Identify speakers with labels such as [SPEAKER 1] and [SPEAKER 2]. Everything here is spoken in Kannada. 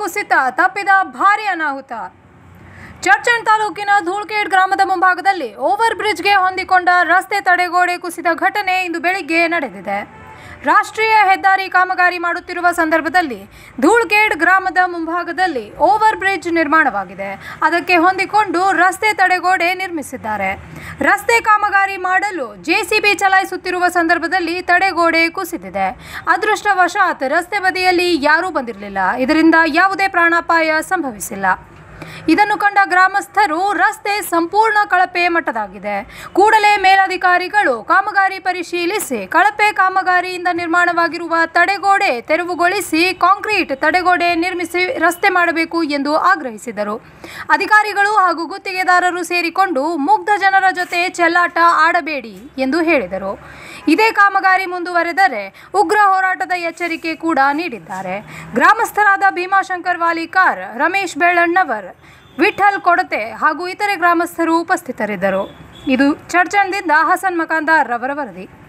[SPEAKER 1] ಕುಸಿತ ತಪ್ಪಿದ ಭಾರಿ ಅನಾಹುತ ಚರ್ಚನ್ ತಾಲೂಕಿನ ಧೂಳ್ಕೇಡ್ ಗ್ರಾಮದ ಮುಂಭಾಗದಲ್ಲಿ ಓವರ್ ಬ್ರಿಡ್ಜ್ಗೆ ಹೊಂದಿಕೊಂಡ ರಸ್ತೆ ತಡೆಗೋಡೆ ಕುಸಿದ ಘಟನೆ ಇಂದು ಬೆಳಿಗ್ಗೆ ನಡೆದಿದೆ ರಾಷ್ಟ್ರೀಯ ಹೆದ್ದಾರಿ ಕಾಮಗಾರಿ ಮಾಡುತ್ತಿರುವ ಸಂದರ್ಭದಲ್ಲಿ ಧೂಳ್ಗೇಡ್ ಗ್ರಾಮದ ಮುಂಭಾಗದಲ್ಲಿ ಓವರ್ ಬ್ರಿಡ್ಜ್ ನಿರ್ಮಾಣವಾಗಿದೆ ಅದಕ್ಕೆ ಹೊಂದಿಕೊಂಡು ರಸ್ತೆ ತಡೆಗೋಡೆ ನಿರ್ಮಿಸಿದ್ದಾರೆ ರಸ್ತೆ ಕಾಮಗಾರಿ ಮಾಡಲು ಜೆಸಿಬಿ ಚಲಾಯಿಸುತ್ತಿರುವ ಸಂದರ್ಭದಲ್ಲಿ ತಡೆಗೋಡೆ ಕುಸಿದಿದೆ ಅದೃಷ್ಟವಶಾತ್ ರಸ್ತೆ ಬದಿಯಲ್ಲಿ ಯಾರೂ ಬಂದಿರಲಿಲ್ಲ ಇದರಿಂದ ಯಾವುದೇ ಪ್ರಾಣಾಪಾಯ ಸಂಭವಿಸಿಲ್ಲ ಇದನ್ನು ಕಂಡ ಗ್ರಾಮಸ್ಥರು ರಸ್ತೆ ಸಂಪೂರ್ಣ ಕಳಪೆ ಮಟ್ಟದಾಗಿದೆ ಕೂಡಲೇ ಮೇಲಧಿಕಾರಿಗಳು ಕಾಮಗಾರಿ ಪರಿಶೀಲಿಸಿ ಕಳಪೆ ಕಾಮಗಾರಿಯಿಂದ ನಿರ್ಮಾಣವಾಗಿರುವ ತಡೆಗೋಡೆ ತೆರವುಗೊಳಿಸಿ ಕಾಂಕ್ರೀಟ್ ತಡೆಗೋಡೆ ನಿರ್ಮಿಸಿ ರಸ್ತೆ ಮಾಡಬೇಕು ಎಂದು ಆಗ್ರಹಿಸಿದರು ಅಧಿಕಾರಿಗಳು ಹಾಗೂ ಗುತ್ತಿಗೆದಾರರು ಸೇರಿಕೊಂಡು ಮುಗ್ಧ ಜನರ ಜೊತೆ ಚೆಲ್ಲಾಟ ಆಡಬೇಡಿ ಎಂದು ಹೇಳಿದರು ಇದೇ ಕಾಮಗಾರಿ ಮುಂದುವರೆದರೆ ಉಗ್ರ ಹೋರಾಟದ ಎಚ್ಚರಿಕೆ ಕೂಡ ನೀಡಿದ್ದಾರೆ ಗ್ರಾಮಸ್ಥರಾದ ಭೀಮಾಶಂಕರ್ ವಾಲಿಕಾರ್ ರಮೇಶ್ ಬೆಳ್ಳಣ್ಣವರ್ ವಿಠಲ್ ಕೊಡತೆ ಹಾಗೂ ಇತರೆ ಗ್ರಾಮಸ್ಥರು ಉಪಸ್ಥಿತರಿದ್ದರು ಇದು ಚರ್ಚನ್ದಿಂದ ಹಸನ್ ಮಕಾಂದಾರ್ ರವರ ವರದಿ